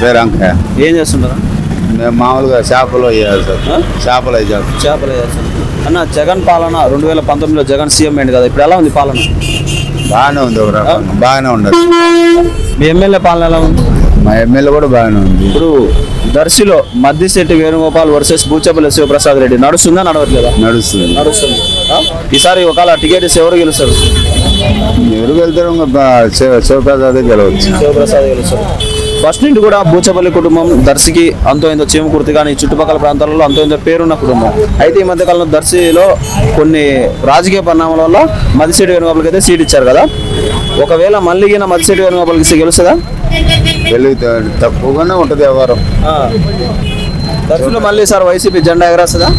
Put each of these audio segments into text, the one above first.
పేరు అంకయ్య ఏం చేస్తుంటారు మేము మామూలుగా చేపలు వేయాలి సార్ ఆ? చేపలు వేయాలి చేపలు చేస్తారు అన్న జగన్ పాలన రెండు వేల పంతొమ్మిదిలో జగన్ సీఎం అయింది కదా ఇప్పుడు ఎలా ఉంది పాలన బాగానే ఉంది ఒక రకంగా బాగానే ఉండదు మీ ఎమ్మెల్యే పాలన ఎలా ఉంది మా ఎమ్మెల్యే కూడా బాగానే ఉంది ఇప్పుడు దర్శిలో మద్దిశెట్టి వేణుగోపాల్ వర్సెస్ బూచపల్లి శివప్రసాద్ రెడ్డి నడుస్తుందా నడవట్లేదా నడుస్తుంది నడుస్తుంది ఆ? ఈసారి ఒకవేళ టికెట్ ఇస్తే ఎవరు గెలుస్తారు ఎవరు వెళ్తారు ఇంకా బా- శివ- శివప్రసాద్ గెలవచ్చు శివప్రసాద్ గెలుస్తారు ఫస్ట్ నుండి కూడా బూచపల్లి కుటుంబం దర్శికి అంతో ఇంతో చీమకుర్తి కానీ చుట్టుపక్కల ప్రాంతాలలో అంతో ఇంతో పేరున్న కుటుంబం అయితే ఈ మధ్య కాలంలో దర్శిలో కొన్ని రాజకీయ పరిణామాల వల్ల మదిశెట్టి వేణుగోపాల్కి అయితే సీట్ ఇచ్చారు కదా ఒకవేళ మళ్ళీ గిన మదిశెట్టి వేణుగోపాల్కి ఇస్తే గెలుస్తుందా వెలుగుతాడు తక్కువగానే ఉంటుంది వ్యవహారం దర్శిలో మళ్ళీ సార్ వైసీపీ జెండా ఎగరేస్తుందా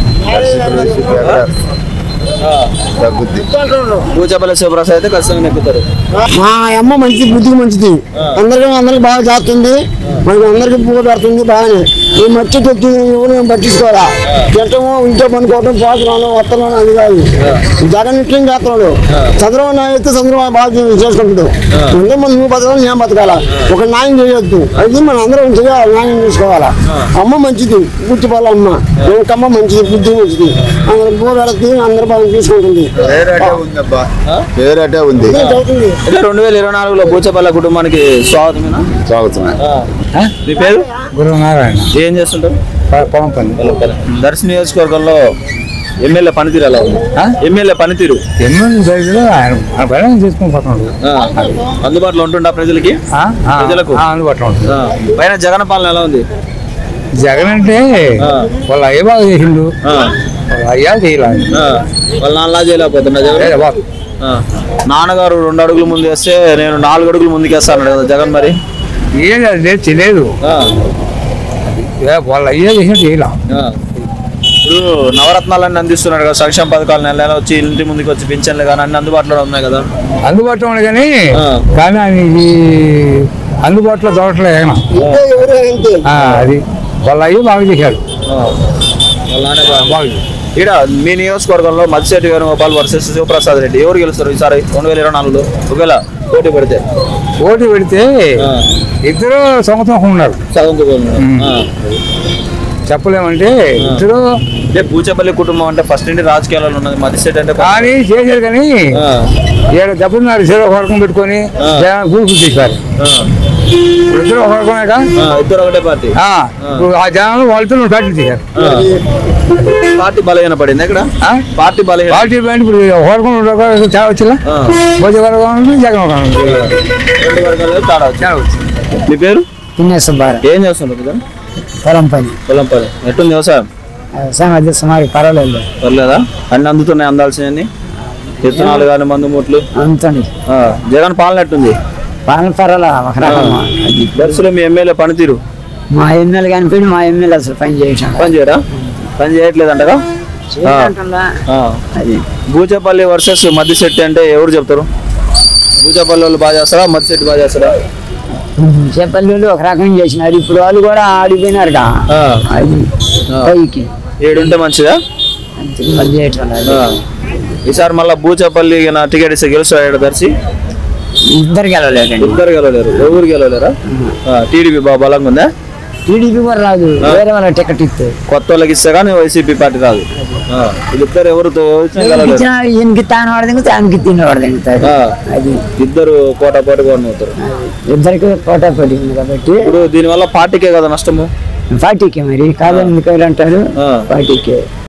తగ్గుద్ది బూచపల్లి శివప్రసాద్ అయితే ఖచ్చితంగా నెక్కుతారు మా అమ్మ మంచి బుద్ధికి మంచిది అందరికీ అందరికి బాగా చేస్తుంది మనకి అందరికి పువ్వు పెడుతుంది బాగానే ఈ మట్టి తెచ్చి ఎవరు మేము పట్టించుకోవాలా తిట్టము ఇంట్లో పనుకోవటం పోతున్నాను వస్తున్నాను అది కాదు జగన్ ఇట్లం చేస్తున్నాడు చంద్రబాబు నాయుడు అయితే చంద్రబాబు బాగా చే- చేసుకుంటాడు అంటే మనం నువ్వు బతకాలి నేను బతకాలా ఒక న్యాయం చేయొద్దు అది మనం అందరం చేయాలి న్యాయం చేసుకోవాలా అమ్మ మంచిది గుర్తుపాల అమ్మ ఇంకమ్మ మంచిది బుద్ధి మంచిది అందరికి పువ్వు పెడుతుంది అందరు బాగా చూసుకుంటుంది పేరటే ఉందబ్బా పేరటే ఉంది అవుతుంది అయితే రెండు వేల ఇరవై నాలుగులో బూచపల్లి కుటుంబానికి స్వాగతమేనా స్వాగతమే మీ పేరు గురునారాయణ ఏం చేస్తుంటారు పొలం పని దర్శి నియోజకవర్గంలో ఎమ్మెల్యే పనితీరు ఎలా ఉంది ఎమ్మెల్యే పనితీరు ఎమ్మెల్యే సైజులో ఆయన ఆయన పని ఆయన చేసుకుని పోతున్నాడు ఆ, అందుబాటులో ఉంటుందా ప్రజలకి ఆ? ఆ, ప్రజలకు? ఆ, అందుబాటులో ఉంటుంది ఆ, పైన జగన్ పాలన ఎలా ఉంది జగన్ అంటే ఆ. వాళ్ళ అయ్య బాగా చేసిండు ఆ, వాళ్ళ అయ్యా చేయలేదు ఆ, వాళ్ళ నాన్నలా చేయలేకపోతున్నా జగన్ ఆ, నాన్నగారు రెండు అడుగులు ముందు వేస్తే నేను నాలుగు అడుగులు ముందుకు వేస్తాను కదా జగన్ మరి ఏది అది లేదు తెలియదు ఆ, ఏ, వాళ్ళ అయ్యా చేసినట్టు చేయలే ఆ. ఇప్పుడు నవరత్నాలన్నీ అందిస్తున్నాడు కదా సంక్షేమ పథకాలు నెల నెల వచ్చి ఇంటి ముందుకు వచ్చి పింఛన్లు కానీ అన్ని అందుబాటులో ఉన్నాయి కదా అందుబాటులో ఉంది కానీ ఆ. కానీ ఆయన ఇది అందుబాటులో దొరకట్లేదు ఆయన ఇంట్లో ఎవరు అంతే ఆ, అది వాళ్ళ అయ్య బాగా చేశాడు ఆ. వాళ్ళ నాన్నే బాగా- బాగా చేశాడు. ఇక్కడ మీ నియోజకవర్గంలో మత్స్యటి వేణుగోపాల్ వర్సెస్ శివప్రసాద్ రెడ్డి ఎవరు గెలుస్తారు ఈసారి రెండు వేల ఇరవై నాలుగులో ఒకవేళ పోటీ పెడితే ఓటు పెడితే ఆ. ఇద్దరు సంవత్సరం ఉన్నారు సగం చెప్పలేమంటే ఇద్దరు అంటే పూచపల్లి కుటుంబం అంటే ఫస్ట్ నుండి రాజకీయాలలో ఉన్నది మత్స్యటి అంటే కొంచెం- కానీ చేశారు కానీ ఆ, ఏడు దెబ్బలున్నారు ఇద్దరు ఒక వర్గం పెట్టుకొని ఆ. గ్రూప్ చేశారు ఆ, ఇప్పుడు ఇద్దరు ఒక వర్గమేగా ఆ, ఇద్దరు ఒకటే పార్టీ ఆ, ఇప్పుడు ఆ జనాలు వాళ్ళతో ఫ్యాక్టరీ చేశారు ఆ. పార్టీ బలహీన పడింది ఇక్కడ ఆ? పార్టీ బలహీన పార్టీ అంటే ఇప్పుడు ఒక వర్గం రెండు వర్గాలు చాలా వచ్చిలా ఆ. భోజ వర్గం ఉంది జగన్ వర్గం ఉంది రెండు వర్గాలు తేడా వచ్చింది. చాలా వచ్చింది మీ పేరు తినే సుబ్బారావు ఏం చేస్తుంటారు మీరు? పొలం పని పొలం పని ఎట్టుంది వ్యవసాయం వ్యవసాయం అది సుమారు పర్వాలేదు పర్లేదా అన్ని అందుతున్నాయి అందాల్సినవి విత్తనాలు కానీ మందు ముట్లు అంతండి ఆ, జగన్ పాలన ఎట్టుంది పాలన పర్వాలా ఒక రకం అది దర్శనం మీ ఎమ్మెల్యే పనితీరు మా ఎమ్మెల్యే కనిపించి మా ఎమ్మెల్యే అసలు పని చేసాడు పని చేయరా పని చేయట్లేదంటగా ఆ. అది బూచపల్లి వర్సెస్ మద్దిశెట్టి అంటే ఎవరు చెప్తారు బూచపల్లి వాళ్ళు బాగా చేస్తారా మద్దిశెట్టి బాగా చేస్తారా చేపల్లి ఒక రకం చేసినారు ఇప్పుడు వాళ్ళు కూడా ఆడిపోయినారు ఆ. అది ఆ. పైకి ఏడుంటే మంచిదా అంతే పని చేయటం లేదు. ఆ. ఈసారి మళ్ళీ బూచపల్లి నా టికెట్ ఇస్తే గెలుస్తాడు దర్శి ఇద్దరు గెలవలేదండి ఇద్దరు గెలవలేరు ఎవరు గెలవలేరా టీడీపీ బాగా బలంగా ఉందా టీడీపీ కూడా రాదు వేరే వాళ్ళ టికెట్ ఇస్తే కొత్త వాళ్ళకి ఇస్తే కానీ వైసీపీ పార్టీ రాదు ఆ. వీళ్ళిద్దరు ఎవరితో వచ్చినా గెలవలేరు ఇచ్చిన ఈయనకి తాను వాడు దిగుతాడు ఆయనకి తిన్న వాడు దిగుతాడు ఆ. అది ఇద్దరు కోట పోటీగా అవుతారు ఇద్దరికి పోటా పడి ఉంది కాబట్టి ఇప్పుడు దీనివల్ల పార్టీకే కదా నష్టము పార్టీకి మరి కాదని అంటారు ఆ. పార్టీకి